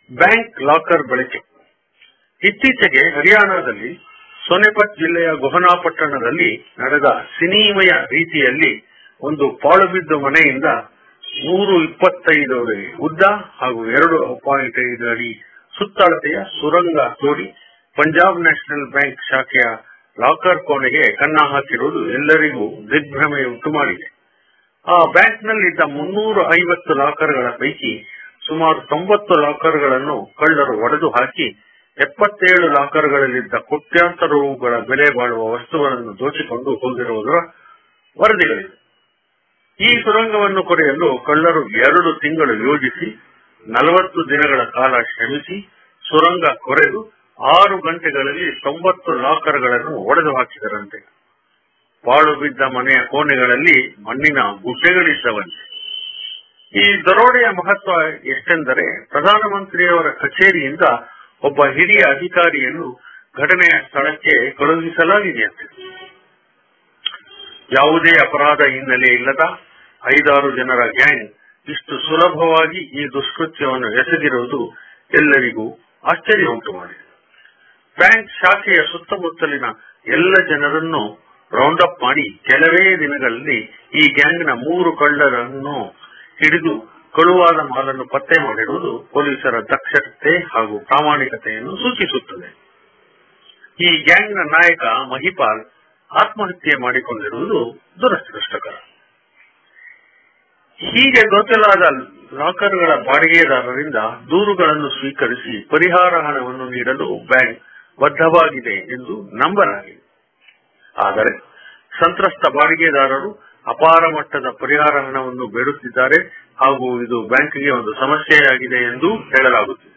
bank locker ಬಳಕೆ ಇತ್ತೀಚೆಗೆ ಹರಿಯಾಣದಲ್ಲಿ ಸೋನೆಪತ್ ಜಿಲ್ಲೆಯ ಗುಹನಾ ಪಟ್ಟಣದಲ್ಲಿ ನಡೆದ ಸಿನಿಮಯ ರೀತಿಯಲ್ಲಿ ಒಂದು ಪಾಳು ಬಿದ್ದ ಮನೆಯಿಂದ ನೂರು ಇಪ್ಪತ್ತೈದು ಅಡಿ ಉದ್ದ ಹಾಗೂ ಎರಡು ಪಾಯಿಂಟ್ ಐದು ಅಡಿ ಸುತ್ತಳತೆಯ ಸುರಂಗ ತೋಡಿ ಪಂಜಾಬ್ ನ್ಯಾಷನಲ್ ಬ್ಯಾಂಕ್ ಶಾಖೆಯ ಲಾಕರ್ ಕೋಣೆಗೆ ಕನ್ನ ಹಾಕಿರುವುದು ಎಲ್ಲರಿಗೂ ದಿಗ್ಭ್ರಮೆ ಉಂಟು ಮಾಡಿದೆ ಆ ಬ್ಯಾಂಕ್ನಲ್ಲಿದ್ದ ಮುನ್ನೂರ ಐವತ್ತು ಲಾಕರ್ಗಳ ಪೈಕಿ ಸುಮಾರು ತೊಂಬತ್ತು ಲಾಕರ್ಗಳನ್ನು ಕಳ್ಳರು ಒಡೆದು ಹಾಕಿ ಎಪ್ಪತ್ತೇಳು ಲಾಕರ್ಗಳಲ್ಲಿದ್ದ ಕೋಟ್ಯಾಂತರ ರೂಗಳ ಬೆಲೆ ಬಾಳುವ ವಸ್ತುಗಳನ್ನು ದೋಚಿಕೊಂಡು ಹೋಗಿರುವುದರ ವರದಿಗಳಿವೆ ಈ ಸುರಂಗವನ್ನು ಕೊರೆಯಲು ಕಳ್ಳರು ಎರಡು ತಿಂಗಳು ಯೋಜಿಸಿ ನಲವತ್ತು ದಿನಗಳ ಕಾಲ ಶ್ರಮಿಸಿ ಸುರಂಗ ಕೊರೆದು ಆರು ಗಂಟೆಗಳಲ್ಲಿ ತೊಂಬತ್ತು ಲಾಕರ್ಗಳನ್ನು ಒಡೆದು ಹಾಕಿದರಂತೆ ಪಾಳು ಬಿದ್ದ ಮನೆಯ ಕೋಣೆಗಳಲ್ಲಿ ಮಣ್ಣಿನ ಗುಡ್ಡೆಗಳಿದ್ದವಂತೆ ಈ ದರೋಡೆಯ ಮಹತ್ವ ಎಷ್ಟೆಂದರೆ ಪ್ರಧಾನಮಂತ್ರಿಯವರ ಕಚೇರಿಯಿಂದ ಒಬ್ಬ ಹಿರಿಯ ಅಧಿಕಾರಿಯನ್ನು ಘಟನೆಯ ಸ್ಥಳಕ್ಕೆ ಕಳುಹಿಸಲಾಗಿದೆಯಂತೆ ಯಾವುದೇ ಅಪರಾಧ ಹಿನ್ನೆಲೆ ಇಲ್ಲದ ಐದಾರು ಜನರ ಗ್ಯಾಂಗ್ ಇಷ್ಟು ಸುಲಭವಾಗಿ ಈ ದುಷ್ಕೃತ್ಯವನ್ನು ಎಸಗಿರುವುದು ಎಲ್ಲರಿಗೂ ಆಶ್ಚರ್ಯ ಉಂಟು ಮಾಡಿದೆ ಬ್ಯಾಂಕ್ ಶಾಖೆಯ ಸುತ್ತಮುತ್ತಲಿನ ಎಲ್ಲ ಜನರನ್ನು ರೌಂಡ್ ಅಪ್ ಮಾಡಿ ಕೆಲವೇ ದಿನಗಳಲ್ಲಿ ಈ ಗ್ಯಾಂಗ್ನ ಮೂರು ಕಳ್ಳರನ್ನು ಹಿಡಿದು ಕಳುವಾದ ಮಾಲನ್ನು ಪತ್ತೆ ಮಾಡಿರುವುದು ಪೊಲೀಸರ ದಕ್ಷತೆ ಹಾಗೂ ಪ್ರಾಮಾಣಿಕತೆಯನ್ನು ಸೂಚಿಸುತ್ತದೆ ಈ ಗ್ಯಾಂಗ್ನ ನಾಯಕ ಮಹಿಪಾಲ್ ಆತ್ಮಹತ್ಯೆ ಮಾಡಿಕೊಂಡಿರುವುದು ದುರದೃಷ್ಟಕರ ಹೀಗೆ ಗೊತ್ತಲಾದ ಲಾಕರ್ಗಳ ಬಾಡಿಗೆದಾರರಿಂದ ದೂರುಗಳನ್ನು ಸ್ವೀಕರಿಸಿ ಪರಿಹಾರ ಹಣವನ್ನು ನೀಡಲು ಬ್ಯಾಂಕ್ ಬದ್ಧವಾಗಿದೆ ಎಂದು ನಂಬಲಾಗಿದೆ ಆದರೆ ಸಂತ್ರಸ್ತ ಬಾಡಿಗೆದಾರರು ಅಪಾರ ಮಟ್ಟದ ಪರಿಹಾರ ಹಣವನ್ನು ಬೇಡುತ್ತಿದ್ದಾರೆ ಹಾಗೂ ಇದು ಬ್ಯಾಂಕ್ಗೆ ಒಂದು ಸಮಸ್ಯೆಯಾಗಿದೆ ಎಂದು ಹೇಳಲಾಗುತ್ತಿದೆ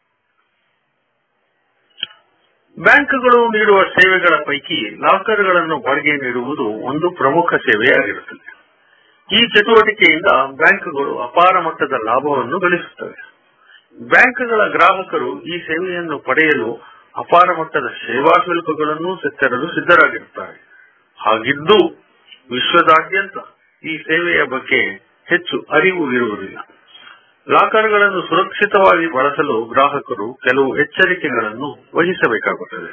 ಬ್ಯಾಂಕ್ಗಳು ನೀಡುವ ಸೇವೆಗಳ ಪೈಕಿ ಲಾಕರ್ಗಳನ್ನು ಬಾಡಿಗೆ ನೀಡುವುದು ಒಂದು ಪ್ರಮುಖ ಸೇವೆಯಾಗಿರುತ್ತದೆ ಈ ಚಟುವಟಿಕೆಯಿಂದ ಬ್ಯಾಂಕ್ಗಳು ಅಪಾರ ಮಟ್ಟದ ಲಾಭವನ್ನು ಗಳಿಸುತ್ತವೆ ಬ್ಯಾಂಕ್ಗಳ ಗ್ರಾಹಕರು ಈ ಸೇವೆಯನ್ನು ಪಡೆಯಲು ಅಪಾರ ಮಟ್ಟದ ಸೇವಾ ಶುಲ್ಕಗಳನ್ನು ತೆರಲು ಸಿದ್ಧರಾಗಿರುತ್ತಾರೆ ಹಾಗಿದ್ದು ವಿಶ್ವದಾದ್ಯಂತ ಈ ಸೇವೆಯ ಬಗ್ಗೆ ಹೆಚ್ಚು ಅರಿವು ಇರುವುದಿಲ್ಲ ಲಾಕರ್ಗಳನ್ನು ಸುರಕ್ಷಿತವಾಗಿ ಬಳಸಲು ಗ್ರಾಹಕರು ಕೆಲವು ಎಚ್ಚರಿಕೆಗಳನ್ನು ವಹಿಸಬೇಕಾಗುತ್ತದೆ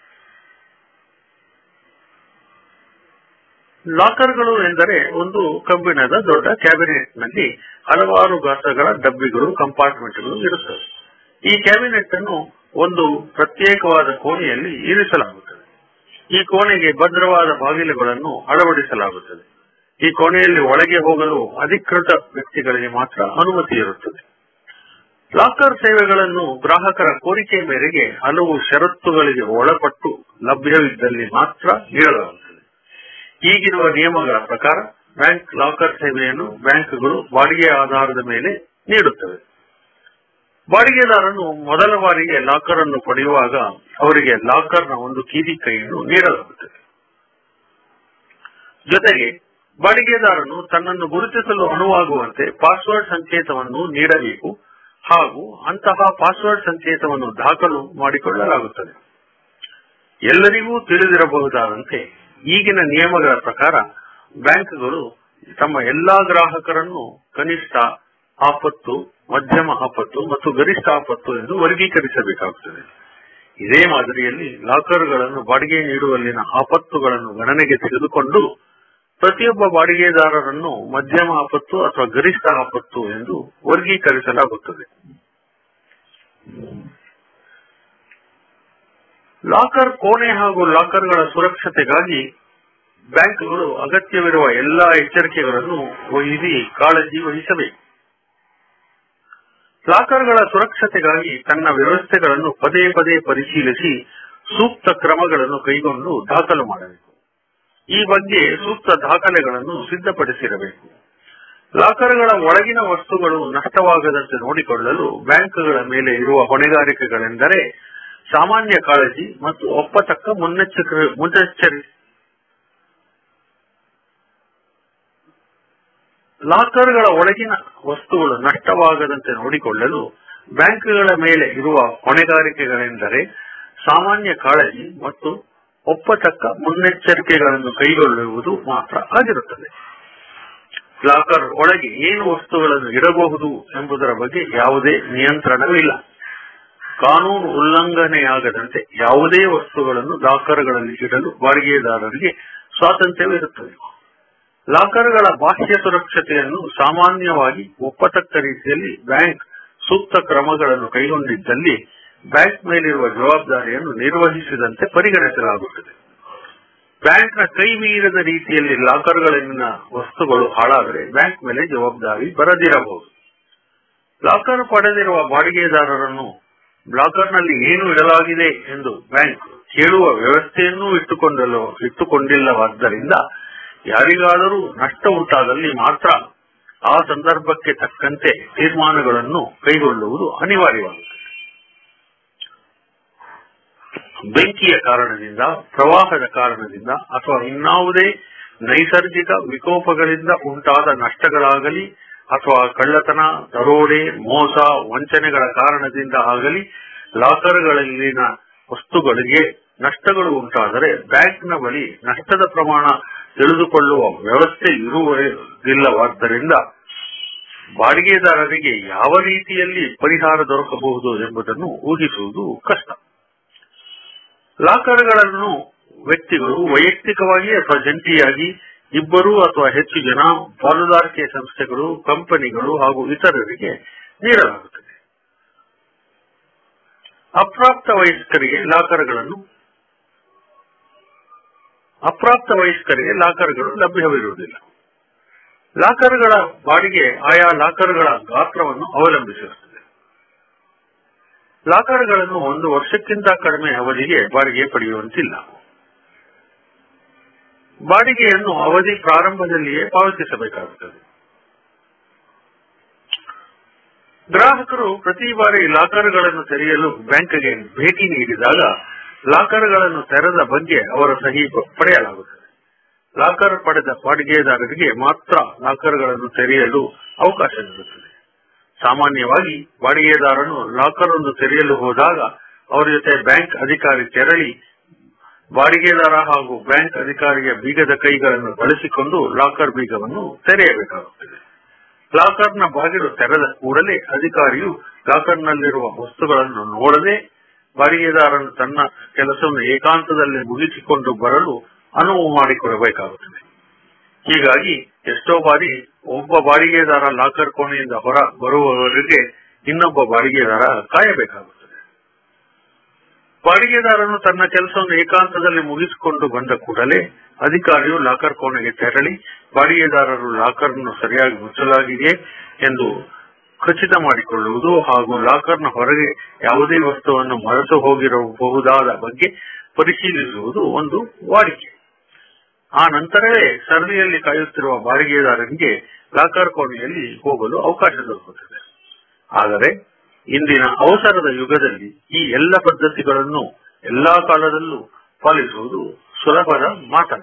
ಲಾಕರ್ಗಳು ಎಂದರೆ ಒಂದು ಕಬ್ಬಿಣದ ದೊಡ್ಡ ಕ್ಯಾಬಿನೆಟ್ ನಲ್ಲಿ ಹಲವಾರು ಗಾತ್ರಗಳ ಡಬ್ಬಿಗಳು ಕಂಪಾರ್ಟ್ಮೆಂಟ್ಗಳು ಇರುತ್ತವೆ ಈ ಕ್ಯಾಬಿನೆಟ್ ಅನ್ನು ಒಂದು ಪ್ರತ್ಯೇಕವಾದ ಕೋಣೆಯಲ್ಲಿ ಇರಿಸಲಾಗುತ್ತದೆ ಈ ಕೋಣೆಗೆ ಭದ್ರವಾದ ಬಾಗಿಲುಗಳನ್ನು ಅಳವಡಿಸಲಾಗುತ್ತದೆ ಈ ಕೋಣೆಯಲ್ಲಿ ಒಳಗೆ ಹೋಗಲು ಅಧಿಕೃತ ವ್ಯಕ್ತಿಗಳಿಗೆ ಮಾತ್ರ ಅನುಮತಿ ಇರುತ್ತದೆ ಲಾಕರ್ ಸೇವೆಗಳನ್ನು ಗ್ರಾಹಕರ ಕೋರಿಕೆ ಮೇರೆಗೆ ಹಲವು ಷರತ್ತುಗಳಿಗೆ ಒಳಪಟ್ಟು ಲಭ್ಯವಿದ್ದಲ್ಲಿ ಮಾತ್ರ ನೀಡಲಾಗುತ್ತದೆ ಈಗಿರುವ ನಿಯಮಗಳ ಪ್ರಕಾರ ಬ್ಯಾಂಕ್ ಲಾಕರ್ ಸೇವೆಯನ್ನು ಬ್ಯಾಂಕ್ಗಳು ಬಾಡಿಗೆ ಆಧಾರದ ಮೇಲೆ ನೀಡುತ್ತವೆ ಬಾಡಿಗೆದಾರನು ಮೊದಲ ಬಾರಿಗೆ ಲಾಕರ್ ಅನ್ನು ಪಡೆಯುವಾಗ ಅವರಿಗೆ ಲಾಕರ್ನ ಒಂದು ಕೀಲಿ ಕೈಯನ್ನು ನೀಡಲಾಗುತ್ತದೆ ಜೊತೆಗೆ ಬಾಡಿಗೆದಾರನು ತನ್ನನ್ನು ಗುರುತಿಸಲು ಅನುವಾಗುವಂತೆ ಪಾಸ್ವರ್ಡ್ ಸಂಕೇತವನ್ನು ನೀಡಬೇಕು ಹಾಗೂ ಅಂತಹ ಪಾಸ್ವರ್ಡ್ ಸಂಕೇತವನ್ನು ದಾಖಲು ಮಾಡಿಕೊಳ್ಳಲಾಗುತ್ತದೆ ಎಲ್ಲರಿಗೂ ತಿಳಿದಿರಬಹುದಾದಂತೆ ಈಗಿನ ನಿಯಮಗಳ ಪ್ರಕಾರ ಬ್ಯಾಂಕ್ಗಳು ತಮ್ಮ ಎಲ್ಲಾ ಗ್ರಾಹಕರನ್ನು ಕನಿಷ್ಠ ಆಪತ್ತು ಮಧ್ಯಮ ಆಪತ್ತು ಮತ್ತು ಗರಿಷ್ಠ ಆಪತ್ತು ಎಂದು ವರ್ಗೀಕರಿಸಬೇಕಾಗುತ್ತದೆ ಇದೇ ಮಾದರಿಯಲ್ಲಿ ಲಾಕರ್ಗಳನ್ನು ಬಾಡಿಗೆ ನೀಡುವಲ್ಲಿನ ಆಪತ್ತುಗಳನ್ನು ಗಣನೆಗೆ ತೆಗೆದುಕೊಂಡು ಪ್ರತಿಯೊಬ್ಬ ಬಾಡಿಗೆದಾರರನ್ನು ಮಧ್ಯಮ ಆಪತ್ತು ಅಥವಾ ಗರಿಷ್ಠ ಆಪತ್ತು ಎಂದು ವರ್ಗೀಕರಿಸಲಾಗುತ್ತದೆ ಲಾಕರ್ ಕೋಣೆ ಹಾಗೂ ಲಾಕರ್ಗಳ ಸುರಕ್ಷತೆಗಾಗಿ ಬ್ಯಾಂಕ್ಗಳು ಅಗತ್ಯವಿರುವ ಎಲ್ಲಾ ಎಚ್ಚರಿಕೆಗಳನ್ನು ವಹಿಸಿ ಕಾಳಜಿ ವಹಿಸಬೇಕು ಲಾಕರ್ಗಳ ಸುರಕ್ಷತೆಗಾಗಿ ತನ್ನ ವ್ಯವಸ್ಥೆಗಳನ್ನು ಪದೇ ಪದೇ ಪರಿಶೀಲಿಸಿ ಸೂಕ್ತ ಕ್ರಮಗಳನ್ನು ಕೈಗೊಂಡು ದಾಖಲು ಮಾಡಬೇಕು ಈ ಬಗ್ಗೆ ಸೂಕ್ತ ದಾಖಲೆಗಳನ್ನು ಸಿದ್ಧಪಡಿಸಿರಬೇಕು ಲಾಕರ್ಗಳ ಒಳಗಿನ ವಸ್ತುಗಳು ನಷ್ಟವಾಗದಂತೆ ನೋಡಿಕೊಳ್ಳಲು ಬ್ಯಾಂಕ್ಗಳ ಮೇಲೆ ಇರುವ ಹೊಣೆಗಾರಿಕೆಗಳೆಂದರೆ ಸಾಮಾನ್ಯ ಕಾಳಜಿ ಮತ್ತು ಒಪ್ಪತಕ್ಕ ಮುನ್ನೆಚ್ಚರಿ ಮುನ್ನೆಚ್ಚರಿ ಲಾಕರ್ಗಳ ಒಳಗಿನ ವಸ್ತುಗಳು ನಷ್ಟವಾಗದಂತೆ ನೋಡಿಕೊಳ್ಳಲು ಬ್ಯಾಂಕ್ಗಳ ಮೇಲೆ ಇರುವ ಹೊಣೆಗಾರಿಕೆಗಳೆಂದರೆ ಸಾಮಾನ್ಯ ಕಾಳಜಿ ಮತ್ತು ಒಪ್ಪತಕ್ಕ ಮುನ್ನೆಚ್ಚರಿಕೆಗಳನ್ನು ಕೈಗೊಳ್ಳುವುದು ಮಾತ್ರ ಆಗಿರುತ್ತದೆ ಲಾಕರ್ ಒಳಗೆ ಏನು ವಸ್ತುಗಳನ್ನು ಇಡಬಹುದು ಎಂಬುದರ ಬಗ್ಗೆ ಯಾವುದೇ ನಿಯಂತ್ರಣವಿಲ್ಲ ಕಾನೂನು ಉಲ್ಲಂಘನೆಯಾಗದಂತೆ ಯಾವುದೇ ವಸ್ತುಗಳನ್ನು ಲಾಕರ್ಗಳಲ್ಲಿ ಇಡಲು ಬಾಡಿಗೆದಾರರಿಗೆ ಸ್ವಾತಂತ್ರ್ಯವಿರುತ್ತದೆ ಲಾಕರ್ಗಳ ಬಾಹ್ಯ ಸುರಕ್ಷತೆಯನ್ನು ಸಾಮಾನ್ಯವಾಗಿ ಒಪ್ಪತಕ್ಕ ರೀತಿಯಲ್ಲಿ ಬ್ಯಾಂಕ್ ಸೂಕ್ತ ಕ್ರಮಗಳನ್ನು ಕೈಗೊಂಡಿದ್ದಲ್ಲಿ ಬ್ಯಾಂಕ್ ಮೇಲಿರುವ ಜವಾಬ್ದಾರಿಯನ್ನು ನಿರ್ವಹಿಸಿದಂತೆ ಪರಿಗಣಿಸಲಾಗುತ್ತದೆ ಬ್ಯಾಂಕ್ನ ಕೈ ಮೀರಿದ ರೀತಿಯಲ್ಲಿ ಲಾಕರ್ಗಳಲ್ಲಿನ ವಸ್ತುಗಳು ಹಾಳಾದರೆ ಬ್ಯಾಂಕ್ ಮೇಲೆ ಜವಾಬ್ದಾರಿ ಬರದಿರಬಹುದು ಲಾಕರ್ ಪಡೆದಿರುವ ಬಾಡಿಗೆದಾರರನ್ನು ಲಾಕರ್ನಲ್ಲಿ ಏನು ಇಡಲಾಗಿದೆ ಎಂದು ಬ್ಯಾಂಕ್ ಕೇಳುವ ವ್ಯವಸ್ಥೆಯನ್ನೂ ಇಟ್ಟುಕೊಂಡಲು ಇಟ್ಟುಕೊಂಡಿಲ್ಲವಾದ್ದರಿಂದ ಯಾರಿಗಾದರೂ ನಷ್ಟ ಉಂಟಾದಲ್ಲಿ ಮಾತ್ರ ಆ ಸಂದರ್ಭಕ್ಕೆ ತಕ್ಕಂತೆ ತೀರ್ಮಾನಗಳನ್ನು ಕೈಗೊಳ್ಳುವುದು ಅನಿವಾರ್ಯವಾಗುತ್ತದೆ ಬೆಂಕಿಯ ಕಾರಣದಿಂದ ಪ್ರವಾಹದ ಕಾರಣದಿಂದ ಅಥವಾ ಇನ್ನಾವುದೇ ನೈಸರ್ಗಿಕ ವಿಕೋಪಗಳಿಂದ ಉಂಟಾದ ನಷ್ಟಗಳಾಗಲಿ ಅಥವಾ ಕಳ್ಳತನ ದರೋಡೆ ಮೋಸ ವಂಚನೆಗಳ ಕಾರಣದಿಂದ ಆಗಲಿ ಲಾಕರ್ಗಳಲ್ಲಿನ ವಸ್ತುಗಳಿಗೆ ನಷ್ಟಗಳು ಉಂಟಾದರೆ ಬ್ಯಾಂಕ್ನ ಬಳಿ ನಷ್ಟದ ಪ್ರಮಾಣ ತಿಳಿದುಕೊಳ್ಳುವ ವ್ಯವಸ್ಥೆ ಇರುವುದಿಲ್ಲವಾದ್ದರಿಂದ ಬಾಡಿಗೆದಾರರಿಗೆ ಯಾವ ರೀತಿಯಲ್ಲಿ ಪರಿಹಾರ ದೊರಕಬಹುದು ಎಂಬುದನ್ನು ಊಹಿಸುವುದು ಕಷ್ಟ ಲಾಕರ್ಗಳನ್ನು ವ್ಯಕ್ತಿಗಳು ವೈಯಕ್ತಿಕವಾಗಿ ಅಥವಾ ಜಂಟಿಯಾಗಿ ಇಬ್ಬರು ಅಥವಾ ಹೆಚ್ಚು ಜನ ಪಾಲುದಾರಿಕೆ ಸಂಸ್ಥೆಗಳು ಕಂಪನಿಗಳು ಹಾಗೂ ಇತರರಿಗೆ ನೀಡಲಾಗುತ್ತದೆ ಅಪ್ರಾಪ್ತ ವಯಸ್ಕರಿಗೆ ಲಾಕರ್ಗಳನ್ನು ಅಪ್ರಾಪ್ತ ವಯಸ್ಕರಿಗೆ ಲಾಕರ್ಗಳು ಲಭ್ಯವಿರುವುದಿಲ್ಲ ಲಾಕರ್ಗಳ ಬಾಡಿಗೆ ಆಯಾ ಲಾಕರ್ಗಳ ಗಾತ್ರವನ್ನು ಅವಲಂಬಿಸಿರುತ್ತದೆ ಲಾಕರ್ಗಳನ್ನು ಒಂದು ವರ್ಷಕ್ಕಿಂತ ಕಡಿಮೆ ಅವಧಿಗೆ ಬಾಡಿಗೆ ಪಡೆಯುವಂತಿಲ್ಲ ಬಾಡಿಗೆಯನ್ನು ಅವಧಿ ಪ್ರಾರಂಭದಲ್ಲಿಯೇ ಪಾವತಿಸಬೇಕಾಗುತ್ತದೆ ಗ್ರಾಹಕರು ಪ್ರತಿ ಬಾರಿ ಲಾಕರ್ಗಳನ್ನು ತೆರೆಯಲು ಬ್ಯಾಂಕ್ಗೆ ಭೇಟಿ ನೀಡಿದಾಗ ಲಾಕರ್ಗಳನ್ನು ತೆರೆದ ಬಗ್ಗೆ ಅವರ ಸಹಿ ಪಡೆಯಲಾಗುತ್ತದೆ ಲಾಕರ್ ಪಡೆದ ಬಾಡಿಗೆದಾರರಿಗೆ ಮಾತ್ರ ಲಾಕರ್ಗಳನ್ನು ತೆರೆಯಲು ಅವಕಾಶ ನೀಡುತ್ತದೆ ಸಾಮಾನ್ಯವಾಗಿ ಬಾಡಿಗೆದಾರನು ಲಾಕರ್ ಒಂದು ತೆರೆಯಲು ಹೋದಾಗ ಅವರ ಜೊತೆ ಬ್ಯಾಂಕ್ ಅಧಿಕಾರಿ ತೆರಳಿ ಬಾಡಿಗೆದಾರ ಹಾಗೂ ಬ್ಯಾಂಕ್ ಅಧಿಕಾರಿಯ ಬೀಗದ ಕೈಗಳನ್ನು ಬಳಸಿಕೊಂಡು ಲಾಕರ್ ಬೀಗವನ್ನು ತೆರೆಯಬೇಕಾಗುತ್ತದೆ ಲಾಕರ್ನ ಬಾಗಿಲು ತೆರೆದ ಕೂಡಲೇ ಅಧಿಕಾರಿಯು ಲಾಕರ್ನಲ್ಲಿರುವ ವಸ್ತುಗಳನ್ನು ನೋಡದೆ ಬಾಡಿಗೆದಾರನು ತನ್ನ ಕೆಲಸವನ್ನು ಏಕಾಂತದಲ್ಲಿ ಮುಗಿಸಿಕೊಂಡು ಬರಲು ಅನುವು ಮಾಡಿಕೊಡಬೇಕಾಗುತ್ತದೆ ಹೀಗಾಗಿ ಎಷ್ಟೋ ಬಾರಿ ಒಬ್ಬ ಬಾಡಿಗೆದಾರ ಲಾಕರ್ ಕೋಣೆಯಿಂದ ಹೊರ ಬರುವವರೆಗೆ ಇನ್ನೊಬ್ಬ ಬಾಡಿಗೆದಾರ ಕಾಯಬೇಕಾಗುತ್ತದೆ ಬಾಡಿಗೆದಾರನು ತನ್ನ ಕೆಲಸವನ್ನು ಏಕಾಂತದಲ್ಲಿ ಮುಗಿಸಿಕೊಂಡು ಬಂದ ಕೂಡಲೇ ಅಧಿಕಾರಿಯು ಲಾಕರ್ ಕೋಣೆಗೆ ತೆರಳಿ ಬಾಡಿಗೆದಾರರು ಲಾಕರ್ನ್ನು ಸರಿಯಾಗಿ ಮುಚ್ಚಲಾಗಿದೆಯೇ ಎಂದು ಖಚಿತ ಮಾಡಿಕೊಳ್ಳುವುದು ಹಾಗೂ ಲಾಕರ್ನ ಹೊರಗೆ ಯಾವುದೇ ವಸ್ತುವನ್ನು ಮರೆತು ಹೋಗಿರಬಹುದಾದ ಬಗ್ಗೆ ಪರಿಶೀಲಿಸುವುದು ಒಂದು ವಾಡಿಕೆ ಆ ನಂತರವೇ ಸರದಿಯಲ್ಲಿ ಕಾಯುತ್ತಿರುವ ಬಾಡಿಗೆದಾರನಿಗೆ ಲಾಕರ್ ಕೋಣೆಯಲ್ಲಿ ಹೋಗಲು ಅವಕಾಶ ದೊರಕುತ್ತದೆ ಆದರೆ ಇಂದಿನ ಅವಸರದ ಯುಗದಲ್ಲಿ ಈ ಎಲ್ಲ ಪದ್ಧತಿಗಳನ್ನು ಎಲ್ಲಾ ಕಾಲದಲ್ಲೂ ಪಾಲಿಸುವುದು ಸುಲಭದ ಮಾತಲ್ಲ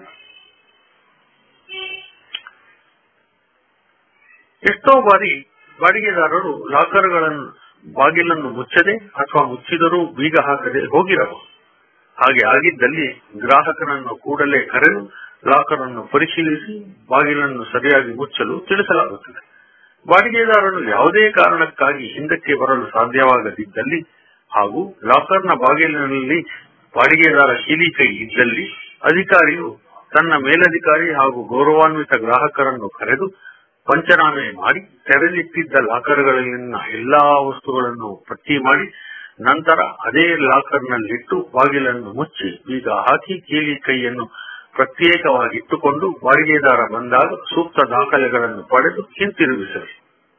ಎಷ್ಟೋ ಬಾರಿ ಬಾಡಿಗೆದಾರರು ಲಾಕರ್ಗಳನ್ನು ಬಾಗಿಲನ್ನು ಮುಚ್ಚದೆ ಅಥವಾ ಮುಚ್ಚಿದರೂ ಬೀಗ ಹಾಕದೆ ಹೋಗಿರಬಹುದು ಹಾಗೆ ಆಗಿದ್ದಲ್ಲಿ ಗ್ರಾಹಕನನ್ನು ಕೂಡಲೇ ಕರೆದು ಲಾಕರ್ ಅನ್ನು ಪರಿಶೀಲಿಸಿ ಬಾಗಿಲನ್ನು ಸರಿಯಾಗಿ ಮುಚ್ಚಲು ತಿಳಿಸಲಾಗುತ್ತದೆ ಬಾಡಿಗೆದಾರರು ಯಾವುದೇ ಕಾರಣಕ್ಕಾಗಿ ಹಿಂದಕ್ಕೆ ಬರಲು ಸಾಧ್ಯವಾಗದಿದ್ದಲ್ಲಿ ಹಾಗೂ ಲಾಕರ್ನ ಬಾಗಿಲಿನಲ್ಲಿ ಬಾಡಿಗೆದಾರ ಕೀಲಿ ಕೈ ಇದ್ದಲ್ಲಿ ಅಧಿಕಾರಿಯು ತನ್ನ ಮೇಲಧಿಕಾರಿ ಹಾಗೂ ಗೌರವಾನ್ವಿತ ಗ್ರಾಹಕರನ್ನು ಕರೆದು ಪಂಚನಾಮೆ ಮಾಡಿ ತೆರೆದಿಟ್ಟಿದ್ದ ಲಾಕರ್ಗಳಲ್ಲಿನ ಎಲ್ಲಾ ವಸ್ತುಗಳನ್ನು ಪಟ್ಟಿ ಮಾಡಿ ನಂತರ ಅದೇ ಲಾಕರ್ನಲ್ಲಿಟ್ಟು ಬಾಗಿಲನ್ನು ಮುಚ್ಚಿ ಬೀಗ ಹಾಕಿ ಕೀಲಿ ಕೈಯನ್ನು ಪ್ರತ್ಯೇಕವಾಗಿಟ್ಟುಕೊಂಡು ಬಾಡಿಗೆದಾರ ಬಂದಾಗ ಸೂಕ್ತ ದಾಖಲೆಗಳನ್ನು ಪಡೆದು ಹಿಂತಿರುಗಿಸಲಿ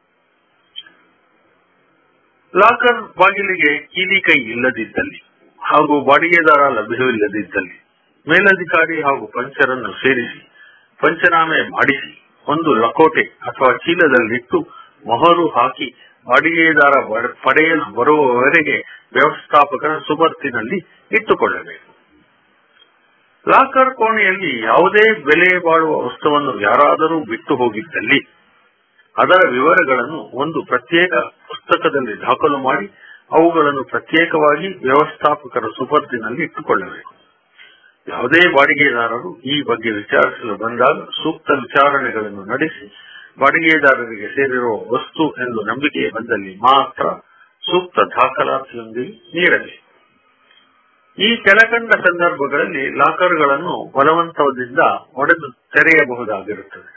ಲಾಕರ್ ಬಾಗಿಲಿಗೆ ಕೀಲಿ ಕೈ ಇಲ್ಲದಿದ್ದಲ್ಲಿ ಹಾಗೂ ಬಾಡಿಗೆದಾರ ಲಭ್ಯವಿಲ್ಲದಿದ್ದಲ್ಲಿ ಮೇಲಧಿಕಾರಿ ಹಾಗೂ ಪಂಚರನ್ನು ಸೇರಿಸಿ ಪಂಚನಾಮೆ ಮಾಡಿಸಿ ಒಂದು ಲಕೋಟೆ ಅಥವಾ ಚೀಲದಲ್ಲಿಟ್ಟು ಮೊಹರು ಹಾಕಿ ಬಾಡಿಗೆದಾರ ಪಡೆಯಲು ಬರುವವರೆಗೆ ವ್ಯವಸ್ಥಾಪಕರ ಸುಬರ್ತಿನಲ್ಲಿ ಇಟ್ಟುಕೊಳ್ಳಬೇಕು ಲಾಕರ್ ಕೋಣೆಯಲ್ಲಿ ಯಾವುದೇ ಬೆಲೆ ಬಾಳುವ ವಸ್ತುವನ್ನು ಯಾರಾದರೂ ಬಿಟ್ಟು ಹೋಗಿದ್ದಲ್ಲಿ ಅದರ ವಿವರಗಳನ್ನು ಒಂದು ಪ್ರತ್ಯೇಕ ಪುಸ್ತಕದಲ್ಲಿ ದಾಖಲು ಮಾಡಿ ಅವುಗಳನ್ನು ಪ್ರತ್ಯೇಕವಾಗಿ ವ್ಯವಸ್ಥಾಪಕರ ಸುಪರ್ದಿನಲ್ಲಿ ಇಟ್ಟುಕೊಳ್ಳಬೇಕು ಯಾವುದೇ ಬಾಡಿಗೆದಾರರು ಈ ಬಗ್ಗೆ ವಿಚಾರಿಸಲು ಬಂದಾಗ ಸೂಕ್ತ ವಿಚಾರಣೆಗಳನ್ನು ನಡೆಸಿ ಬಾಡಿಗೆದಾರರಿಗೆ ಸೇರಿರುವ ವಸ್ತು ಎಂದು ನಂಬಿಕೆ ಬಂದಲ್ಲಿ ಮಾತ್ರ ಸೂಕ್ತ ದಾಖಲಾತಿಯೊಂದಿಗೆ ನೀಡಬೇಕು ಈ ಕೆಳಕಂಡ ಸಂದರ್ಭಗಳಲ್ಲಿ ಲಾಕರ್ಗಳನ್ನು ಬಲವಂತದಿಂದ ಒಡೆದು ತೆರೆಯಬಹುದಾಗಿರುತ್ತದೆ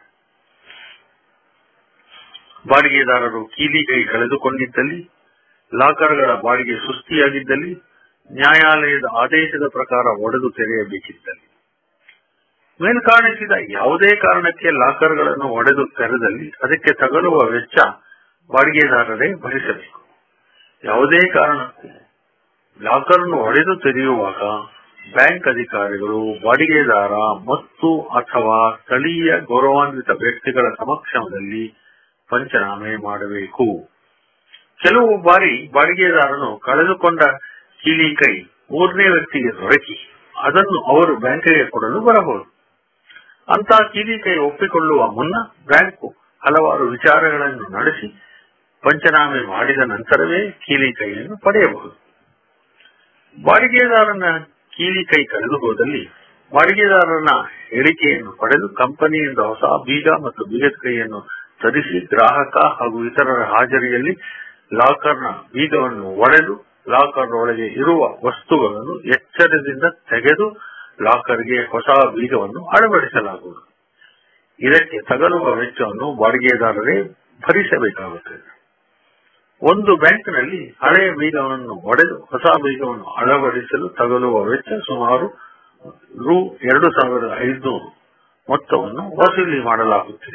ಬಾಡಿಗೆದಾರರು ಕೀಲಿ ಕೈ ಕಳೆದುಕೊಂಡಿದ್ದಲ್ಲಿ ಲಾಕರ್ಗಳ ಬಾಡಿಗೆ ಸುಸ್ತಿಯಾಗಿದ್ದಲ್ಲಿ ನ್ಯಾಯಾಲಯದ ಆದೇಶದ ಪ್ರಕಾರ ಒಡೆದು ತೆರೆಯಬೇಕಿದ್ದಲ್ಲಿ ಮೇಲ್ಕಾಣಿಸಿದ ಯಾವುದೇ ಕಾರಣಕ್ಕೆ ಲಾಕರ್ಗಳನ್ನು ಒಡೆದು ತೆರೆದಲ್ಲಿ ಅದಕ್ಕೆ ತಗಲುವ ವೆಚ್ಚ ಬಾಡಿಗೆದಾರರೇ ಭರಿಸಬೇಕು ಯಾವುದೇ ಕಾರಣಕ್ಕೆ ಲಾಕರ್ನ್ನು ಒಡೆದು ತೆರೆಯುವಾಗ ಬ್ಯಾಂಕ್ ಅಧಿಕಾರಿಗಳು ಬಾಡಿಗೆದಾರ ಮತ್ತು ಅಥವಾ ಸ್ಥಳೀಯ ಗೌರವಾನ್ವಿತ ವ್ಯಕ್ತಿಗಳ ಸಮಕ್ಷಮದಲ್ಲಿ ಪಂಚನಾಮೆ ಮಾಡಬೇಕು ಕೆಲವು ಬಾರಿ ಬಾಡಿಗೆದಾರನು ಕಳೆದುಕೊಂಡ ಕೀಲಿ ಕೈ ಮೂರನೇ ವ್ಯಕ್ತಿಗೆ ದೊರಕಿ ಅದನ್ನು ಅವರು ಬ್ಯಾಂಕಿಗೆ ಕೊಡಲು ಬರಬಹುದು ಅಂತ ಕೀಲಿ ಕೈ ಒಪ್ಪಿಕೊಳ್ಳುವ ಮುನ್ನ ಬ್ಯಾಂಕು ಹಲವಾರು ವಿಚಾರಗಳನ್ನು ನಡೆಸಿ ಪಂಚನಾಮೆ ಮಾಡಿದ ನಂತರವೇ ಕೀಲಿ ಕೈಯನ್ನು ಪಡೆಯಬಹುದು ಬಾಡಿಗೆದಾರನ ಕೀಲಿ ಕೈ ಕಳೆದು ಹೋದಲ್ಲಿ ಬಾಡಿಗೆದಾರನ ಹೇಳಿಕೆಯನ್ನು ಪಡೆದು ಕಂಪನಿಯಿಂದ ಹೊಸ ಬೀಗ ಮತ್ತು ಬೀಗದ ಕೈಯನ್ನು ತರಿಸಿ ಗ್ರಾಹಕ ಹಾಗೂ ಇತರರ ಹಾಜರಿಯಲ್ಲಿ ಲಾಕರ್ನ ಬೀಗವನ್ನು ಒಡೆದು ಲಾಕರ್ ಒಳಗೆ ಇರುವ ವಸ್ತುಗಳನ್ನು ಎಚ್ಚರದಿಂದ ತೆಗೆದು ಲಾಕರ್ಗೆ ಹೊಸ ಬೀಗವನ್ನು ಅಳವಡಿಸಲಾಗುವುದು ಇದಕ್ಕೆ ತಗಲುವ ವೆಚ್ಚವನ್ನು ಬಾಡಿಗೆದಾರರೇ ಭರಿಸಬೇಕಾಗುತ್ತದೆ ಒಂದು ಬ್ಯಾಂಕ್ನಲ್ಲಿ ಹಳೆಯ ಬೀಗವನ್ನು ಒಡೆದು ಹೊಸ ಬೀಗವನ್ನು ಅಳವಡಿಸಲು ತಗಲುವ ವೆಚ್ಚ ಸುಮಾರು ರು ಎರಡು ಸಾವಿರದ ಐದುನೂರು ಮೊತ್ತವನ್ನು ವಸೂಲಿ ಮಾಡಲಾಗುತ್ತಿದೆ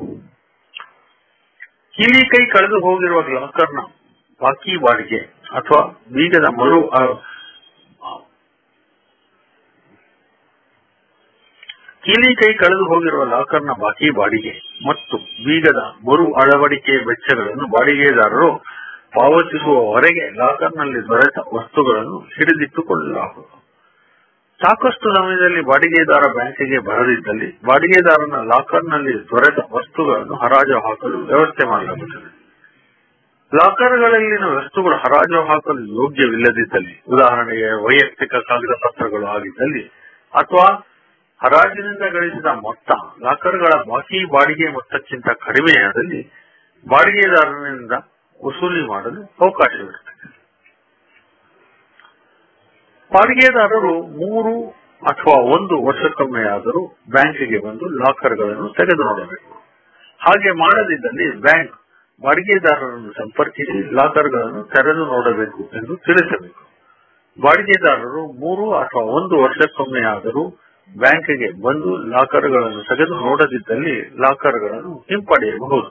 ಕೀಲಿ ಕೈ ಕಳೆದು ಹೋಗಿರುವ ಲಾಕರ್ನ ಬಾಕಿ ಬಾಡಿಗೆ ಅಥವಾ ಬೀಗದ ಮರು ಕೀಲಿ ಕೈ ಕಳೆದು ಹೋಗಿರುವ ಲಾಕರ್ನ ಬಾಕಿ ಬಾಡಿಗೆ ಮತ್ತು ಬೀಗದ ಮರು ಅಳವಡಿಕೆ ವೆಚ್ಚಗಳನ್ನು ಬಾಡಿಗೆದಾರರು ಪಾವತಿಸುವವರೆಗೆ ಲಾಕರ್ನಲ್ಲಿ ದೊರೆತ ವಸ್ತುಗಳನ್ನು ಹಿಡಿದಿಟ್ಟುಕೊಳ್ಳಲಾಗುವುದು ಸಾಕಷ್ಟು ಸಮಯದಲ್ಲಿ ಬಾಡಿಗೆದಾರ ಬ್ಯಾಂಕಿಗೆ ಬರದಿದ್ದಲ್ಲಿ ಬಾಡಿಗೆದಾರನ ಲಾಕರ್ನಲ್ಲಿ ದೊರೆತ ವಸ್ತುಗಳನ್ನು ಹರಾಜು ಹಾಕಲು ವ್ಯವಸ್ಥೆ ಮಾಡಲಾಗುತ್ತದೆ ಲಾಕರ್ಗಳಲ್ಲಿನ ವಸ್ತುಗಳು ಹರಾಜು ಹಾಕಲು ಯೋಗ್ಯವಿಲ್ಲದಿದ್ದಲ್ಲಿ ಉದಾಹರಣೆಗೆ ವೈಯಕ್ತಿಕ ಕಾಗದ ಪತ್ರಗಳು ಆಗಿದ್ದಲ್ಲಿ ಅಥವಾ ಹರಾಜಿನಿಂದ ಗಳಿಸಿದ ಮೊತ್ತ ಲಾಕರ್ಗಳ ಬಾಕಿ ಬಾಡಿಗೆ ಮೊತ್ತಕ್ಕಿಂತ ಕಡಿಮೆಯಾದಲ್ಲಿ ಬಾಡಿಗೆದಾರನಿಂದ ವಸೂಲಿ ಮಾಡಲು ಅವಕಾಶವಿರುತ್ತದೆ ಬಾಡಿಗೆದಾರರು ಮೂರು ಅಥವಾ ಒಂದು ವರ್ಷಕ್ಕೊಮ್ಮೆಯಾದರೂ ಬ್ಯಾಂಕಿಗೆ ಬಂದು ಲಾಕರ್ಗಳನ್ನು ತೆಗೆದು ನೋಡಬೇಕು ಹಾಗೆ ಮಾಡದಿದ್ದಲ್ಲಿ ಬ್ಯಾಂಕ್ ಬಾಡಿಗೆದಾರರನ್ನು ಸಂಪರ್ಕಿಸಿ ಲಾಕರ್ಗಳನ್ನು ತೆರೆದು ನೋಡಬೇಕು ಎಂದು ತಿಳಿಸಬೇಕು ಬಾಡಿಗೆದಾರರು ಮೂರು ಅಥವಾ ಒಂದು ವರ್ಷಕ್ಕೊಮ್ಮೆಯಾದರೂ ಬ್ಯಾಂಕಿಗೆ ಬಂದು ಲಾಕರ್ಗಳನ್ನು ತೆಗೆದು ನೋಡದಿದ್ದಲ್ಲಿ ಲಾಕರ್ಗಳನ್ನು ಹಿಂಪಡೆಯಬಹುದು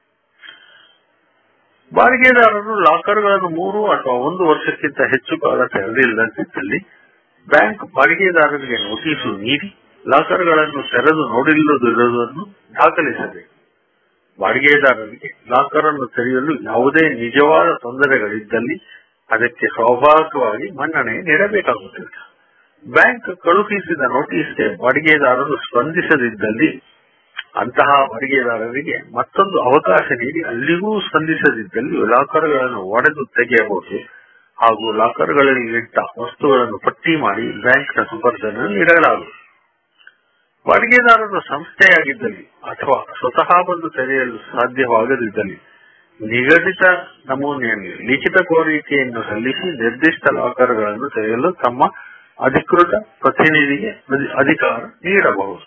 ಬಾಡಿಗೆದಾರರು ಲಾಕರ್ಗಳನ್ನು ಮೂರು ಅಥವಾ ಒಂದು ವರ್ಷಕ್ಕಿಂತ ಹೆಚ್ಚು ಕಾಲ ತೆರೆದಿಲ್ಲದಿದ್ದಲ್ಲಿ ಬ್ಯಾಂಕ್ ಬಾಡಿಗೆದಾರರಿಗೆ ನೋಟಿಸು ನೀಡಿ ಲಾಕರ್ಗಳನ್ನು ತೆರೆದು ನೋಡಿಲ್ಲದಿರುವುದನ್ನು ದಾಖಲಿಸಬೇಕು ಬಾಡಿಗೆದಾರರಿಗೆ ಲಾಕರ್ ಅನ್ನು ತೆರೆಯಲು ಯಾವುದೇ ನಿಜವಾದ ತೊಂದರೆಗಳಿದ್ದಲ್ಲಿ ಅದಕ್ಕೆ ಸ್ವಾಭಾವಿಕವಾಗಿ ಮನ್ನಣೆ ನೀಡಬೇಕಾಗುತ್ತದೆ ಬ್ಯಾಂಕ್ ಕಳುಹಿಸಿದ ನೋಟಿಸ್ಗೆ ಬಾಡಿಗೆದಾರರು ಸ್ಪಂದಿಸದಿದ್ದಲ್ಲಿ ಅಂತಹ ಬಾಡಿಗೆದಾರರಿಗೆ ಮತ್ತೊಂದು ಅವಕಾಶ ನೀಡಿ ಅಲ್ಲಿಗೂ ಸ್ಪಂದಿಸದಿದ್ದಲ್ಲಿ ಲಾಕರ್ಗಳನ್ನು ಒಡೆದು ತೆಗೆಯಬಹುದು ಹಾಗೂ ಲಾಕರ್ಗಳಲ್ಲಿಟ್ಟ ವಸ್ತುಗಳನ್ನು ಪಟ್ಟಿ ಮಾಡಿ ಬ್ಯಾಂಕ್ನ ಸುಪರ್ದನ್ನು ನೀಡಲಾಗುವುದು ಬಾಡಿಗೆದಾರರು ಸಂಸ್ಥೆಯಾಗಿದ್ದಲ್ಲಿ ಅಥವಾ ಸ್ವತಃ ಬಂದು ತೆರೆಯಲು ಸಾಧ್ಯವಾಗದಿದ್ದಲ್ಲಿ ನಿಗದಿತ ನಮೂನೆಯಲ್ಲಿ ಲಿಖಿತ ಕೋರಿಕೆಯನ್ನು ಸಲ್ಲಿಸಿ ನಿರ್ದಿಷ್ಟ ಲಾಕರ್ಗಳನ್ನು ತೆರೆಯಲು ತಮ್ಮ ಅಧಿಕೃತ ಪ್ರತಿನಿಧಿಗೆ ಅಧಿಕಾರ ನೀಡಬಹುದು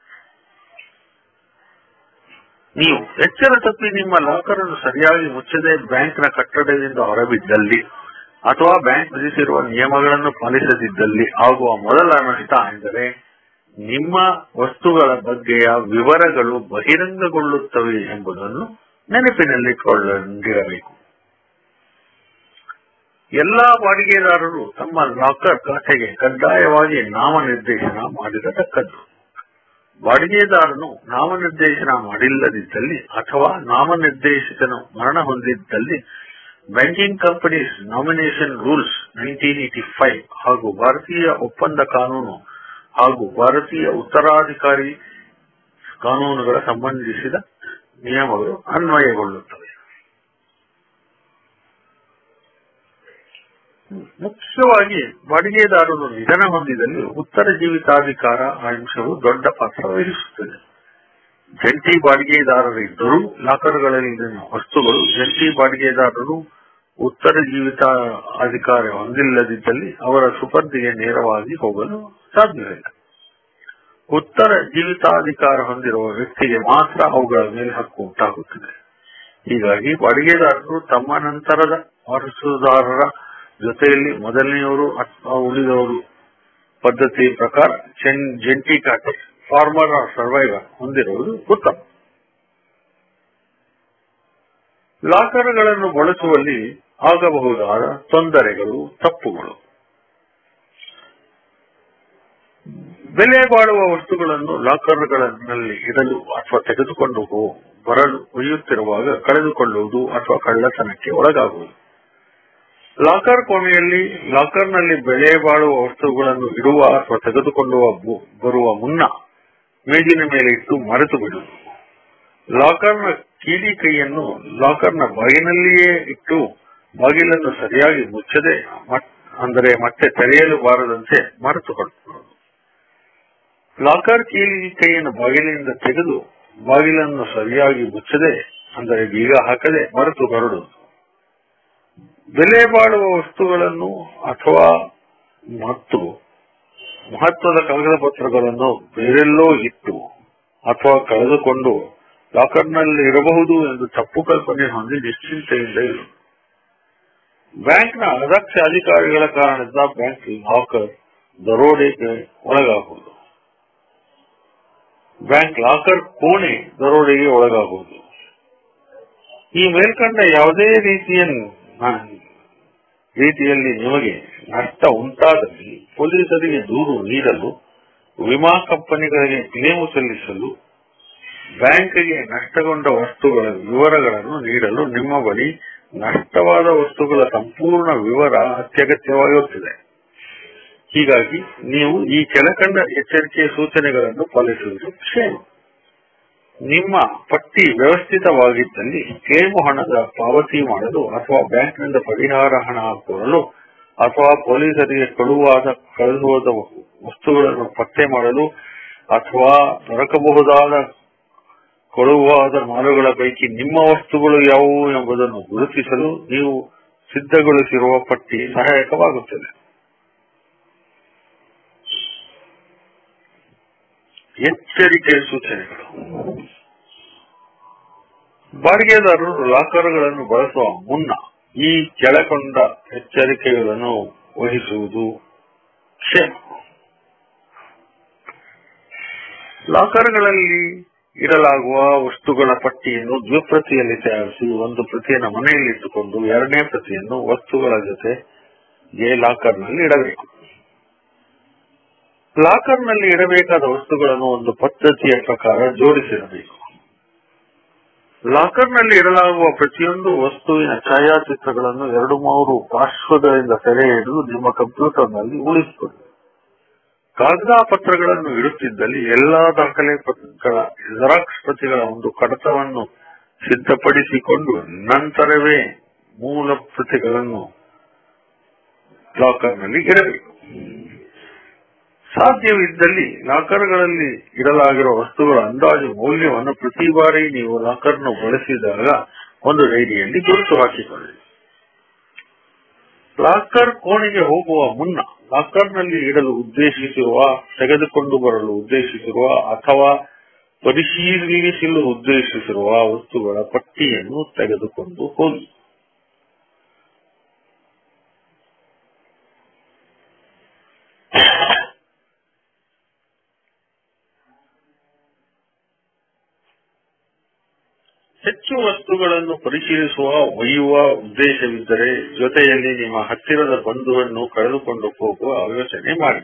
ನೀವು ಎಚ್ಚರ ತಪ್ಪಿ ನಿಮ್ಮ ಲಾಕರ್ ಅನ್ನು ಸರಿಯಾಗಿ ಮುಚ್ಚದೆ ಬ್ಯಾಂಕ್ನ ಕಟ್ಟಡದಿಂದ ಹೊರಬಿದ್ದಲ್ಲಿ ಅಥವಾ ಬ್ಯಾಂಕ್ ವಿಧಿಸಿರುವ ನಿಯಮಗಳನ್ನು ಪಾಲಿಸದಿದ್ದಲ್ಲಿ ಆಗುವ ಮೊದಲ ನಷ್ಟ ಎಂದರೆ ನಿಮ್ಮ ವಸ್ತುಗಳ ಬಗ್ಗೆಯ ವಿವರಗಳು ಬಹಿರಂಗಗೊಳ್ಳುತ್ತವೆ ಎಂಬುದನ್ನು ನೆನಪಿನಲ್ಲಿಟ್ಟುಕೊಳ್ಳದಿರಬೇಕು ಎಲ್ಲಾ ಬಾಡಿಗೆದಾರರು ತಮ್ಮ ಲಾಕರ್ ಖಾತೆಗೆ ಕಡ್ಡಾಯವಾಗಿ ನಾಮನಿರ್ದೇಶನ ಮಾಡಿರತಕ್ಕದ್ದು ಬಾಡಿಗೆದಾರನು ನಾಮನಿರ್ದೇಶನ ಮಾಡಿಲ್ಲದಿದ್ದಲ್ಲಿ ಅಥವಾ ನಾಮನಿರ್ದೇಶಕನು ಮರಣ ಹೊಂದಿದ್ದಲ್ಲಿ banking companies nomination rules nineteen eighty five ಹಾಗೂ ಭಾರತೀಯ ಒಪ್ಪಂದ ಕಾನೂನು ಹಾಗೂ ಭಾರತೀಯ ಉತ್ತರಾಧಿಕಾರಿ ಕಾನೂನುಗಳ ಸಂಬಂಧಿಸಿದ ನಿಯಮಗಳು ಅನ್ವಯಗೊಳ್ಳುತ್ತವೆ ಮುಖ್ಯವಾಗಿ ಬಾಡಿಗೆದಾರರು ನಿಧನ ಹೊಂದಿದಲ್ಲಿ ಉತ್ತರ ಜೀವಿತಾಧಿಕಾರ ಅಂಶವು ದೊಡ್ಡ ಪಾತ್ರ ವಹಿಸುತ್ತದೆ ಜಂಟಿ ಬಾಡಿಗೆದಾರರಿದ್ದರೂ ಲಾಕರ್ಗಳಲ್ಲಿನ ವಸ್ತುಗಳು ಜಂಟಿ ಬಾಡಿಗೆದಾರರು ಉತ್ತರ ಜೀವಿತ ಅಧಿಕಾರ ಹೊಂದಿಲ್ಲದಿದ್ದಲ್ಲಿ ಅವರ ಸುಪರ್ದಿಗೆ ನೇರವಾಗಿ ಹೋಗಲು ಸಾಧ್ಯವಿಲ್ಲ ಉತ್ತರ ಜೀವಿತಾಧಿಕಾರ ಹೊಂದಿರುವ ವ್ಯಕ್ತಿಗೆ ಮಾತ್ರ ಅವುಗಳ ಮೇಲೆ ಹಕ್ಕು ಉಂಟಾಗುತ್ತದೆ ಹೀಗಾಗಿ ಬಾಡಿಗೆದಾರರು ತಮ್ಮ ನಂತರದ ವಾರಸುದಾರರ ಜೊತೆಯಲ್ಲಿ ಮೊದಲನೆಯವರು ಅಥವಾ ಉಳಿದವರು ಪದ್ಧತಿ ಪ್ರಕಾರ ಚೆನ್- ಜಂಟಿ ಖಾತೆ ಫಾರ್ಮರ್ ಆರ್ ಸರ್ವೈವರ್ ಹೊಂದಿರುವುದು ಉತ್ತಮ ಲಾಕರ್ಗಳನ್ನು ಬಳಸುವಲ್ಲಿ ಆಗಬಹುದಾದ ತೊಂದರೆಗಳು ತಪ್ಪುಗಳು ಬೆಲೆ ಬಾಳುವ ವಸ್ತುಗಳನ್ನು ಲಾಕರ್ಗಳಲ್ಲಿ ಇಡಲು ಅಥವಾ ತೆಗೆದುಕೊಂಡು ಹೋ- ಬರಲು ಒಯ್ಯುತ್ತಿರುವಾಗ ಕಳೆದುಕೊಳ್ಳುವುದು ಅಥವಾ ಕಳ್ಳತನಕ್ಕೆ ಒಳಗಾಗುವುದು ಲಾಕರ್ ಕೋಣೆಯಲ್ಲಿ ಲಾಕರ್ನಲ್ಲಿ ಬೆಲೆ ಬಾಳುವ ವಸ್ತುಗಳನ್ನು ಇಡುವ ಅಥವಾ ತೆಗೆದುಕೊಂಡು ಬು- ಬರುವ ಮುನ್ನ ಮೇಜಿನ ಮೇಲೆ ಇಟ್ಟು ಮರೆತು ಬಿಡುವುದು ಲಾಕರ್ನ ಕೀಲಿ ಕೈಯನ್ನು ಲಾಕರ್ನ ಬಾಗಿನಲ್ಲಿಯೇ ಇಟ್ಟು ಬಾಗಿಲನ್ನು ಸರಿಯಾಗಿ ಮುಚ್ಚದೆ ಮತ್- ಅಂದರೆ ಮತ್ತೆ ತೆರೆಯಲು ಬಾರದಂತೆ ಮರೆತುಕೊಳ್ಳುವುದು ಲಾಕರ್ ಕೀಲಿ ಕೈಯನ್ನು ಬಾಗಿಲಿನಿಂದ ತೆಗೆದು ಬಾಗಿಲನ್ನು ಸರಿಯಾಗಿ ಮುಚ್ಚದೆ ಅಂದರೆ ಬೀಗ ಹಾಕದೆ ಮರೆತು ಹೊರಡುವುದು ಬೆಲೆ ಬಾಳುವ ವಸ್ತುಗಳನ್ನು ಅಥವಾ ಮತ್ತು ಮಹತ್ವದ ಕಾಗದ ಪತ್ರಗಳನ್ನು ಬೇರೆಲ್ಲೋ ಇಟ್ಟು ಅಥವಾ ಕಳೆದುಕೊಂಡು ಲಾಕರ್ನಲ್ಲಿ ಇರಬಹುದು ಎಂದು ತಪ್ಪು ಕಲ್ಪನೆ ಹೊಂದಿ ನಿಶ್ಚಿಂತೆಯಿಂದ ಇರು ಬ್ಯಾಂಕ್ನ ಅದಕ್ಷ ಅಧಿಕಾರಿಗಳ ಕಾರಣದಿಂದ ಬ್ಯಾಂಕ್ ಲಾಕರ್ ದರೋಡೆಗೆ ಒಳಗಾಗುವುದು ಬ್ಯಾಂಕ್ ಲಾಕರ್ ಕೋಣೆ ದರೋಡೆಗೆ ಒಳಗಾಗುವುದು ಈ ಮೇಲ್ಕಂಡ ಯಾವುದೇ ರೀತಿಯ ರೀತಿಯಲ್ಲಿ ನಿಮಗೆ ನಷ್ಟ ಉಂಟಾದಲ್ಲಿ ಪೊಲೀಸರಿಗೆ ದೂರು ನೀಡಲು ವಿಮಾ ಕಂಪನಿಗಳಿಗೆ ಕ್ಲೇಮು ಸಲ್ಲಿಸಲು ಬ್ಯಾಂಕ್ಗೆ ನಷ್ಟಗೊಂಡ ವಸ್ತುಗಳ ವಿವರಗಳನ್ನು ನೀಡಲು ನಿಮ್ಮ ಬಳಿ ನಷ್ಟವಾದ ವಸ್ತುಗಳ ಸಂಪೂರ್ಣ ವಿವರ ಅತ್ಯಗತ್ಯವಾಗಿರುತ್ತದೆ ಹೀಗಾಗಿ ನೀವು ಈ ಕೆಳಕಂಡ ಎಚ್ಚರಿಕೆಯ ಸೂಚನೆಗಳನ್ನು ಪಾಲಿಸುವುದು ಕ್ಷೇಮ ನಿಮ್ಮ ಪಟ್ಟಿ ವ್ಯವಸ್ಥಿತವಾಗಿದ್ದಲ್ಲಿ ಕ್ಲೇಮು ಹಣದ ಪಾವತಿ ಮಾಡಲು ಅಥವಾ ಬ್ಯಾಂಕ್ನಿಂದ ಪರಿಹಾರ ಹಣ ಕೋರಲು ಅಥವಾ ಪೊಲೀಸರಿಗೆ ಕೊಡುವಾದ ಕಳೆದುಹೋದ ವಸ್ತುಗಳನ್ನು ಪತ್ತೆ ಮಾಡಲು ಅಥವಾ ದೊರಕಬಹುದಾದ ಕೊಡುವಾದ ಮಾಲುಗಳ ಪೈಕಿ ನಿಮ್ಮ ವಸ್ತುಗಳು ಯಾವುವು ಎಂಬುದನ್ನು ಗುರುತಿಸಲು ನೀವು ಸಿದ್ಧಗೊಳಿಸಿರುವ ಪಟ್ಟಿ ಸಹಾಯಕವಾಗುತ್ತದೆ ಎಚ್ಚರಿಕೆ ಸೂಚನೆಗಳು ಬಾಡಿಗೆದಾರರು ಲಾಕರ್ಗಳನ್ನು ಬಳಸುವ ಮುನ್ನ ಈ ಕೆಳಕೊಂಡ ಎಚ್ಚರಿಕೆಗಳನ್ನು ವಹಿಸುವುದು ಕ್ಷೇಮ ಲಾಕರ್ಗಳಲ್ಲಿ ಇಡಲಾಗುವ ವಸ್ತುಗಳ ಪಟ್ಟಿಯನ್ನು ದ್ವಿಪ್ರತಿಯಲ್ಲಿ ತಯಾರಿಸಿ ಒಂದು ಪ್ರತಿಯನ್ನು ಮನೆಯಲ್ಲಿಟ್ಟುಕೊಂಡು ಎರಡನೇ ಪ್ರತಿಯನ್ನು ವಸ್ತುಗಳ ಜೊತೆಗೆ ಲಾಕರ್ನಲ್ಲಿ ಇಡಬೇಕು ಲಾಕರ್ನಲ್ಲಿ ಇಡಬೇಕಾದ ವಸ್ತುಗಳನ್ನು ಒಂದು ಪದ್ಧತಿಯ ಪ್ರಕಾರ ಜೋಡಿಸಿರಬೇಕು ಲಾಕರ್ನಲ್ಲಿ ಇಡಲಾಗುವ ಪ್ರತಿಯೊಂದು ವಸ್ತುವಿನ ಛಾಯಾಚಿತ್ರಗಳನ್ನು ಎರಡು ಮೂರು ಪಾರ್ಶ್ವಗಳಿಂದ ಸೆರೆ ಹಿಡಿದು ನಿಮ್ಮ ಕಂಪ್ಯೂಟರ್ನಲ್ಲಿ ಉಳಿಸಿಕೊಳ್ಳಿ ಕಾಗದ ಪತ್ರಗಳನ್ನು ಇಡುತ್ತಿದ್ದಲ್ಲಿ ಎಲ್ಲಾ ದಾಖಲೆ ಪತ್ರಗಳ ಜೆರಾಕ್ಸ್ ಪ್ರತಿಗಳ ಒಂದು ಕಡತವನ್ನು ಸಿದ್ಧಪಡಿಸಿಕೊಂಡು ನಂತರವೇ ಮೂಲ ಪ್ರತಿಗಳನ್ನು ಲಾಕರ್ನಲ್ಲಿ ಇಡಬೇಕು ಸಾಧ್ಯವಿದ್ದಲ್ಲಿ ಲಾಕರ್ಗಳಲ್ಲಿ ಇಡಲಾಗಿರುವ ವಸ್ತುಗಳ ಅಂದಾಜು ಮೌಲ್ಯವನ್ನು ಪ್ರತಿ ಬಾರಿ ನೀವು ಲಾಕರ್ನ ಬಳಸಿದಾಗ ಒಂದು ಡೈರಿಯಲ್ಲಿ ಗುರುತು ಹಾಕಿಕೊಳ್ಳಿ ಲಾಕರ್ ಕೋಣೆಗೆ ಹೋಗುವ ಮುನ್ನ ಲಾಕರ್ನಲ್ಲಿ ಇಡಲು ಉದ್ದೇಶಿಸಿರುವ ತೆಗೆದುಕೊಂಡು ಬರಲು ಉದ್ದೇಶಿಸಿರುವ ಅಥವಾ ಪರಿಶೀಲಿಸಲು ಉದ್ದೇಶಿಸಿರುವ ವಸ್ತುಗಳ ಪಟ್ಟಿಯನ್ನು ತೆಗೆದುಕೊಂಡು ಹೋಗಿ ಹೆಚ್ಚು ವಸ್ತುಗಳನ್ನು ಪರಿಶೀಲಿಸುವ ಒಯ್ಯುವ ಉದ್ದೇಶವಿದ್ದರೆ ಜೊತೆಯಲ್ಲಿ ನಿಮ್ಮ ಹತ್ತಿರದ ಬಂಧುವನ್ನು ಕಳೆದುಕೊಂಡು ಹೋಗುವ ಆಲೋಚನೆ ಮಾಡಿ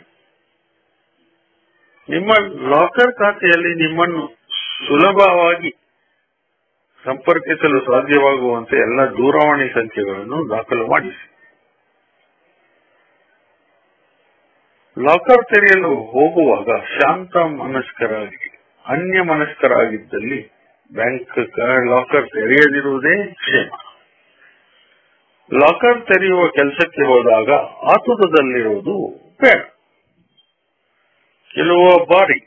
ನಿಮ್ಮ ಲಾಕರ್ ಖಾತೆಯಲ್ಲಿ ನಿಮ್ಮನ್ನು ಸುಲಭವಾಗಿ ಸಂಪರ್ಕಿಸಲು ಸಾಧ್ಯವಾಗುವಂತೆ ಎಲ್ಲ ದೂರವಾಣಿ ಸಂಖ್ಯೆಗಳನ್ನು ದಾಖಲು ಮಾಡಿಸಿ ಲಾಕರ್ ತೆರೆಯಲು ಹೋಗುವಾಗ ಶಾಂತ ಮನಸ್ಕರಾಗಿ ಅನ್ಯ ಮನಸ್ಕರಾಗಿದ್ದಲ್ಲಿ ಬ್ಯಾಂಕ್ ಲಾಕರ್ ತೆರೆಯದಿರುವುದೇ ಕ್ಷೇಮ ಲಾಕರ್ ತೆರೆಯುವ ಕೆಲಸಕ್ಕೆ ಹೋದಾಗ ಆತುರದಲ್ಲಿರುವುದು ಬೇಡ ಕೆಲವು ಬಾರಿ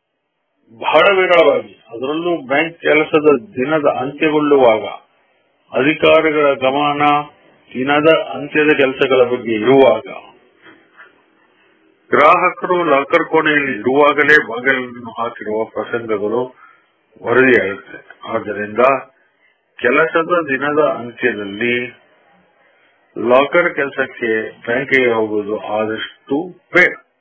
ಬಹಳ ವಿರಳವಾಗಿ ಅದರಲ್ಲೂ ಬ್ಯಾಂಕ್ ಕೆಲಸದ ದಿನದ ಅಂತ್ಯಗೊಳ್ಳುವಾಗ ಅಧಿಕಾರಿಗಳ ಗಮನ ದಿನದ ಅಂತ್ಯದ ಕೆಲಸಗಳ ಬಗ್ಗೆ ಇರುವಾಗ ಗ್ರಾಹಕರು ಲಾಕರ್ ಕೋಣೆಯಲ್ಲಿ ಇರುವಾಗಲೇ ಬಾಗಿಲನ್ನು ಹಾಕಿರುವ ಪ್ರಸಂಗಗಳು ವರದಿಯಾಗುತ್ತದೆ ಆದ್ದರಿಂದ ಕೆಲಸದ ದಿನದ ಅಂತ್ಯದಲ್ಲಿ ಲಾಕರ್ ಕೆಲಸಕ್ಕೆ ಬ್ಯಾಂಕಿಗೆ ಹೋಗುವುದು ಆದಷ್ಟು ಬೇಡ